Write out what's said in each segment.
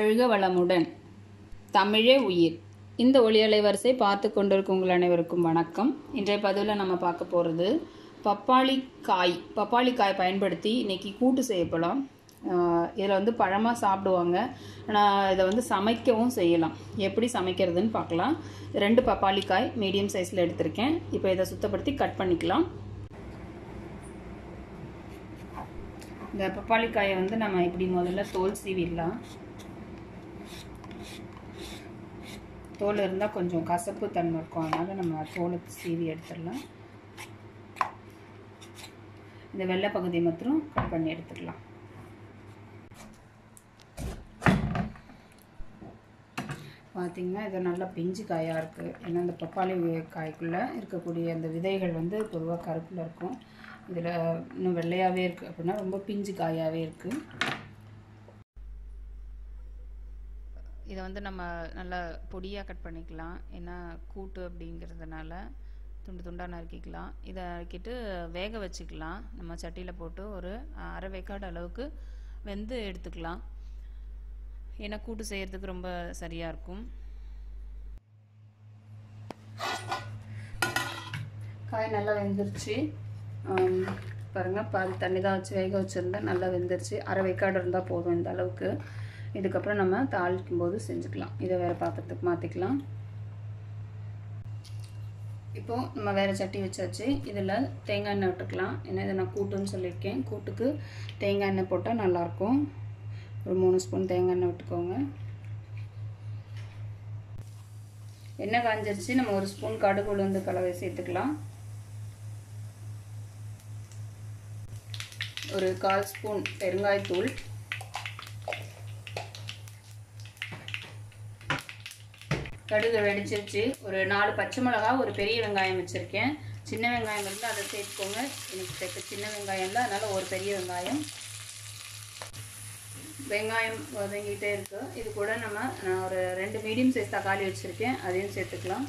வாழ்க வளமுடன் தமிழே உயிர் இந்த ஒளி அலைவரிசை பார்த்து கொண்டிருக்கும் உங்கள் அனைவருக்கும் வணக்கம் இன்றைய பதிவில் நம்ம பார்க்க போகிறது பப்பாளி காய் பப்பாளி காய் பயன்படுத்தி இன்னைக்கு கூட்டு செய்யப்படலாம் இதில் வந்து பழமாக சாப்பிடுவாங்க ஆனால் இதை வந்து சமைக்கவும் செய்யலாம் எப்படி சமைக்கிறதுன்னு பார்க்கலாம் ரெண்டு பப்பாளி காய் மீடியம் சைஸில் எடுத்திருக்கேன் இப்போ இதை சுத்தப்படுத்தி கட் பண்ணிக்கலாம் இந்த பப்பாளி காயை வந்து நம்ம இப்படி முதல்ல தோல் சீவிடலாம் தோல் இருந்தால் கொஞ்சம் கசப்பு தன்மை இருக்கும் அதனால் நம்ம தோலை சீவி எடுத்துடலாம் இந்த வெள்ளை பகுதியை மாத்திரம் கட் பண்ணி எடுத்துக்கலாம் பார்த்திங்கன்னா இது நல்லா பிஞ்சு காயாக இருக்குது ஏன்னா இந்த பப்பாளி காய்க்குள்ளே இருக்கக்கூடிய அந்த விதைகள் வந்து பொதுவாக கருப்பில் இருக்கும் இதில் இன்னும் வெள்ளையாகவே இருக்குது அப்படின்னா ரொம்ப பிஞ்சு காயாகவே இருக்குது இதை வந்து நம்ம நல்லா பொடியாக கட் பண்ணிக்கலாம் ஏன்னா கூட்டு அப்படிங்கிறதுனால துண்டு துண்டாக நறுக்கிக்கலாம் இதை நறுக்கிட்டு வேக வச்சுக்கலாம் நம்ம சட்டியில் போட்டு ஒரு அரை வேக்காடு அளவுக்கு வெந்து எடுத்துக்கலாம் ஏன்னா கூட்டு செய்கிறதுக்கு ரொம்ப சரியாக இருக்கும் காய் நல்லா வெந்துருச்சு பாருங்கள் பால் தண்ணி தான் வச்சு வேக வச்சுருந்தேன் நல்லா வெந்துருச்சு அரை வேக்காடு இருந்தால் போதும் இந்த அளவுக்கு இதுக்கப்புறம் நம்ம தாளிக்கும் போது செஞ்சுக்கலாம் இதை வேறு பாத்திரத்துக்கு மாற்றிக்கலாம் இப்போது நம்ம வேறு சட்டி வச்சாச்சு இதில் தேங்காய் எண்ணெய் விட்டுக்கலாம் ஏன்னா இதை நான் கூட்டுன்னு சொல்லியிருக்கேன் கூட்டுக்கு தேங்காய் எண்ணெய் போட்டால் நல்லாயிருக்கும் ஒரு மூணு ஸ்பூன் தேங்காய் எண்ணெய் விட்டுக்கோங்க எண்ணெய் காஞ்சிருச்சு நம்ம ஒரு ஸ்பூன் கடுகு உளுந்து கலவை சேர்த்துக்கலாம் ஒரு கால் ஸ்பூன் பெருங்காயத்தூள் கடுகு வெடிச்சிருச்சு ஒரு நாலு பச்சை மிளகா ஒரு பெரிய வெங்காயம் வச்சுருக்கேன் சின்ன வெங்காயம் இருந்தால் அதை சேர்த்துக்கோங்க எனக்கு சேர்க்க சின்ன வெங்காயம் இல்லை அதனால் ஒரு பெரிய வெங்காயம் வெங்காயம் வதங்கிட்டே இருக்கு இது கூட நம்ம நான் ஒரு ரெண்டு மீடியம் சைஸ் தக்காளி வச்சுருக்கேன் அதையும் சேர்த்துக்கலாம்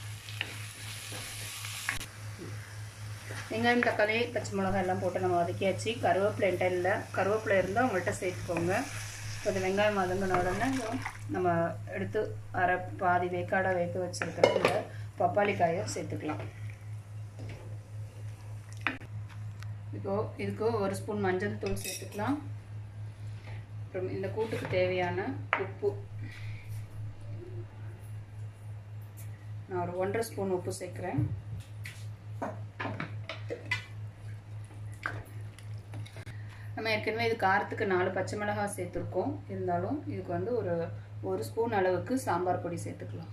வெங்காயம் தக்காளி பச்சை மிளகாய் எல்லாம் போட்டு நம்ம வதக்கியாச்சு கருவேப்பிலை என்கிட்ட இல்லை கருவேப்பிலை இருந்தால் உங்கள்கிட்ட சேர்த்துக்கோங்க இப்போ இந்த வெங்காயம் வதங்கின உடனே நம்ம எடுத்து அரை பாதி வேக்காடாக வேக வச்சுருக்கிற இந்த பப்பாளி காயை சேர்த்துக்கலாம் இப்போ இதுக்கு ஒரு ஸ்பூன் மஞ்சள் தூள் சேர்த்துக்கலாம் அப்புறம் இந்த கூட்டுக்கு தேவையான உப்பு நான் ஒரு ஒன்றரை ஸ்பூன் உப்பு சேர்க்குறேன் நம்ம ஏற்கனவே இது காரத்துக்கு நாலு பச்சை மிளகாய் சேர்த்துருக்கோம் இருந்தாலும் இதுக்கு வந்து ஒரு ஒரு ஸ்பூன் அளவுக்கு சாம்பார் பொடி சேர்த்துக்கலாம்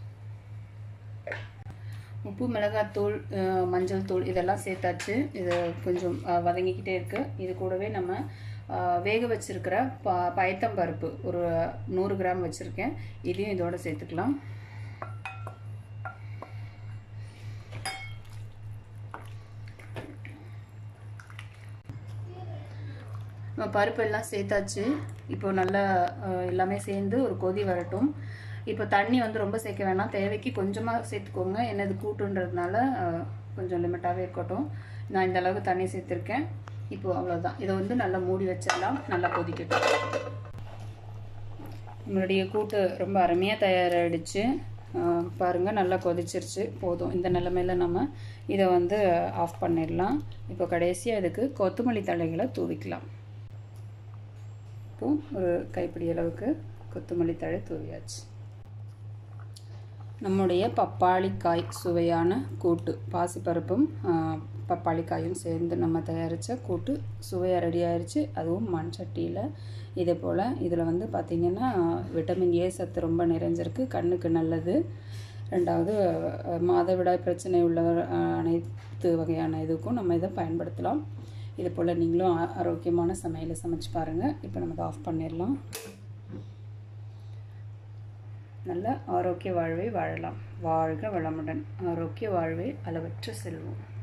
உப்பு மிளகாத்தூள் மஞ்சள் தூள் இதெல்லாம் சேர்த்தாச்சு இது கொஞ்சம் வதங்கிக்கிட்டே இருக்குது இது கூடவே நம்ம வேக வச்சுருக்கிற ப பயத்தம்பருப்பு ஒரு நூறு கிராம் வச்சுருக்கேன் இதையும் இதோடு சேர்த்துக்கலாம் பருப்பு எல்லாம் சேர்த்தாச்சு இப்போ நல்லா எல்லாமே சேர்ந்து ஒரு கொதி வரட்டும் இப்போ தண்ணி வந்து ரொம்ப சேர்க்க வேணாம் தேவைக்கு கொஞ்சமாக சேர்த்துக்கோங்க என்னது கூட்டுன்றதுனால கொஞ்சம் லிமிட்டாகவே இருக்கட்டும் நான் இந்த அளவுக்கு தண்ணி சேர்த்துருக்கேன் இப்போ அவ்வளோதான் இதை வந்து நல்லா மூடி வச்சிடலாம் நல்லா கொதிக்கட்டும் நம்மளுடைய கூட்டு ரொம்ப அருமையாக தயாராகிடுச்சு பாருங்கள் நல்லா கொதிச்சிருச்சு போதும் இந்த நிலமையில நம்ம இதை வந்து ஆஃப் பண்ணிடலாம் இப்போ கடைசியாக இதுக்கு கொத்தமல்லி தழைகளை தூவிக்கலாம் இப்போ ஒரு கைப்பிடி அளவுக்கு கொத்தமல்லி தழை தூவியாச்சு நம்முடைய பப்பாளிக்காய் சுவையான கூட்டு பாசிப்பருப்பும் பப்பாளிக்காயும் சேர்ந்து நம்ம தயாரித்த கூட்டு சுவையாக ரெடி ஆயிடுச்சு அதுவும் மண் சட்டியில் இதே போல் இதில் வந்து பார்த்திங்கன்னா விட்டமின் ஏ சத்து ரொம்ப நிறைஞ்சிருக்கு கண்ணுக்கு நல்லது ரெண்டாவது மாதவிடாய் பிரச்சனை உள்ளவர் அனைத்து வகையான இதுக்கும் நம்ம இதை பயன்படுத்தலாம் இது போல் நீங்களும் ஆரோக்கியமான சமையலை சமைச்சு பாருங்கள் இப்போ நம்ம ஆஃப் பண்ணிடலாம் நல்ல ஆரோக்கிய வாழ்வை வாழலாம் வாழ்க வளமுடன் ஆரோக்கிய வாழ்வை அளவற்ற செல்வம்